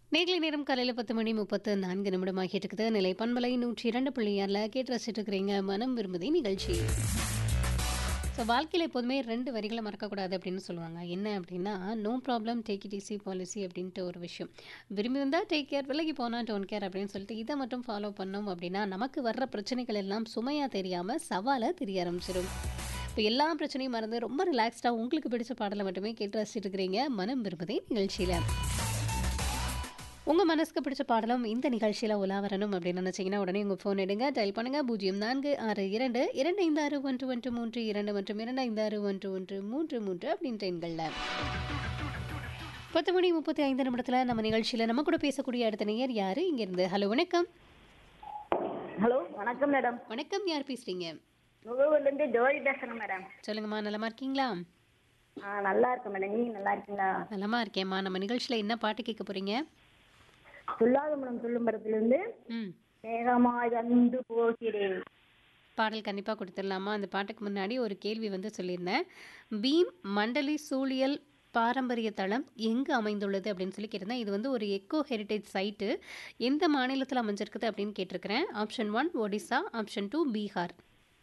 நேர்களை நேரம் காலையில் பத்து மணி முப்பத்து நான்கு நிமிடமாக இருக்குது நிலை பண்பலை நூற்றி இரண்டு புள்ளியாரில் கேட்டு ரசிச்சுட்டு இருக்கிறீங்க மனம் விரும்புதே நிகழ்ச்சி ஸோ வாழ்க்கையில் எப்போதுமே ரெண்டு வரிகளை மறக்கக்கூடாது அப்படின்னு சொல்லுவாங்க என்ன அப்படின்னா no problem take it easy policy அப்படின்ட்டு ஒரு விஷயம் விரும்பி வந்தால் டேக் கேர் விலகி போனால் டோன் கேர் அப்படின்னு சொல்லிட்டு இதை மட்டும் ஃபாலோ பண்ணோம் அப்படின்னா நமக்கு வர்ற பிரச்சனைகள் எல்லாம் சுமையாக தெரியாமல் சவாலாக தெரிய ஆரம்பிச்சிடும் இப்போ எல்லா பிரச்சனையும் மறந்து ரொம்ப ரிலாக்ஸ்டாக உங்களுக்கு பிடிச்ச பாடலை மட்டுமே கேட்டு ரசிச்சுட்டு இருக்கிறீங்க மனம் விரும்புதே நிகழ்ச்சியில் உங்கள் மனசுக்கு பிடிச்ச பாடலும் இந்த நிகழ்ச்சியில் உலா வரணும் அப்படின்னு நினச்சிங்கன்னா உடனே உங்கள் ஃபோன் எடுங்க டயல் பண்ணுங்கள் பூஜ்ஜியம் நான்கு ஆறு இரண்டு இரண்டு ஐந்து ஆறு ஒன்று ஒன்று மூன்று இரண்டு மற்றும் இரண்டு ஐந்து ஆறு ஒன்று ஒன்று மூன்று மூன்று அப்படின்ற எண்களில் பத்து மணி முப்பத்தி ஐந்து நிமிடத்தில் நம்ம நிகழ்ச்சியில் நம்ம கூட பேசக்கூடிய அடுத்த நேயர் யார் இங்கேருந்து ஹலோ வணக்கம் ஹலோ வணக்கம் மேடம் வணக்கம் யார் பேசுகிறீங்க முகவூர்லேருந்து ஜோதி பேசுகிறேன் மேடம் சொல்லுங்கம்மா நலமா இருக்கீங்களா ஆ நல்லா இருக்கேன் மேடம் நீங்கள் நல்லா இருக்கீங்களா நலமா இருக்கேம்மா நம்ம நிகழ்ச்சியில் என்ன பாட்டு கேட்க போகிறீங்க சொல்லாத மனம் சொல்லும் படத்துலேருந்து ம் மேகமாய் வந்து போகிறேன் பாடல் கண்டிப்பாக கொடுத்துடலாமா அந்த பாட்டுக்கு முன்னாடி ஒரு கேள்வி வந்து சொல்லியிருந்தேன் பீம் மண்டலி சூழியல் பாரம்பரிய தளம் எங்கு அமைந்துள்ளது அப்படின்னு சொல்லி கேட்டிருந்தேன் இது வந்து ஒரு எக்கோ ஹெரிட்டேஜ் சைட்டு எந்த மாநிலத்தில் அமைஞ்சிருக்குது அப்படின்னு கேட்டிருக்கிறேன் option one Odisha option two Bihar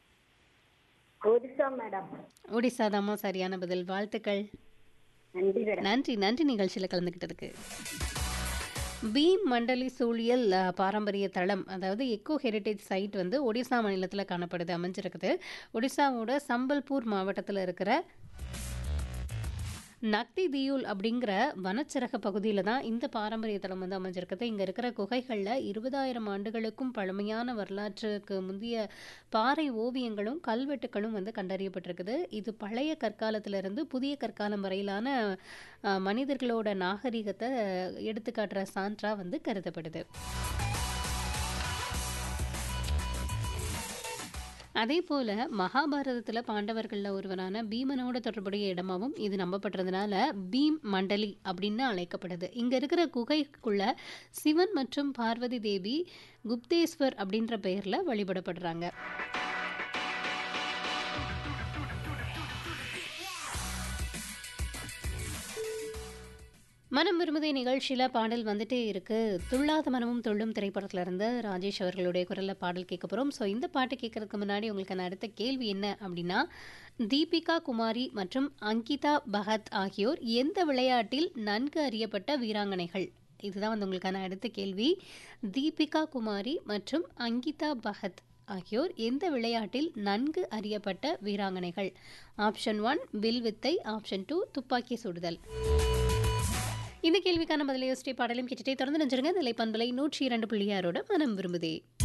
Orissa madam Odisha தாம்மா சரியான பதில் வாழ்த்துக்கள் நன்றி மேடம் நன்றி நன்றி நிகழ்ச்சியில் கலந்துக்கிட்டதுக்கு பீம் மண்டலி சூழியல் அஹ், பாரம்பரிய தளம் அதாவது எக்கோ ஹெரிட்டேஜ் சைட் வந்து ஒடிசா மாநிலத்தில் காணப்படுது அமைஞ்சிருக்குது ஒடிசாவோட சம்பல்பூர் மாவட்டத்தில் இருக்கிற நக்தி தியூல் அப்படிங்கிற வனச்சரக பகுதியில் தான் இந்த பாரம்பரிய தளம் வந்து அமைஞ்சிருக்குது இங்கே இருக்கிற குகைகளில் இருபதாயிரம் ஆண்டுகளுக்கும் பழமையான வரலாற்றுக்கு முந்தைய பாறை ஓவியங்களும் கல்வெட்டுகளும் வந்து கண்டறியப்பட்டிருக்குது இது பழைய கற்காலத்திலிருந்து புதிய கற்காலம் வரையிலான அஹ், மனிதர்களோட நாகரிகத்தை எடுத்துக்காட்டுற சான்றா வந்து கருதப்படுது அதே போல மகாபாரதத்தில் பாண்டவர்களில் ஒருவரான பீமனோட தொடர்புடைய இடமாவும் இது நம்பப்படுறதுனால பீம் மண்டலி அப்படின்னு அழைக்கப்படுது இங்கே இருக்கிற குகைக்குள்ள சிவன் மற்றும் பார்வதி தேவி குப்தேஸ்வர் அப்படின்ற பெயரில் வழிபடப்படுறாங்க மனம் விரும்புதே நிகழ்ச்சியில் பாடல் வந்துட்டே இருக்கு துள்ளாத மனமும் துள்ளும் திரைப்படத்துல இருந்து ராஜேஷ் அவர்களுடைய குரலில் பாடல் கேட்க போகிறோம் ஸோ இந்த பாட்டு கேட்கறதுக்கு முன்னாடி உங்களுக்கான அடுத்த கேள்வி என்ன அப்படின்னா தீபிகா குமாரி மற்றும் அங்கிதா பகத் ஆகியோர் எந்த விளையாட்டில் நன்கு அறியப்பட்ட வீராங்கனைகள் இதுதான் வந்து உங்களுக்கான அடுத்த கேள்வி தீபிகா குமாரி மற்றும் அங்கிதா பகத் ஆகியோர் எந்த விளையாட்டில் நன்கு அறியப்பட்ட வீராங்கனைகள் ஆப்ஷன் ஒன் வில் வித்தை ஆப்ஷன் டூ துப்பாக்கி சுடுதல் இந்த கேள்விக்கான பதிலை யோசிச்சை பாடலும் கேட்டுட்டே தொடர்ந்து நினைச்சிருங்க நிலை பண்பலை நூற்றி இரண்டு புள்ளி ஆறோட மனம் விரும்புதே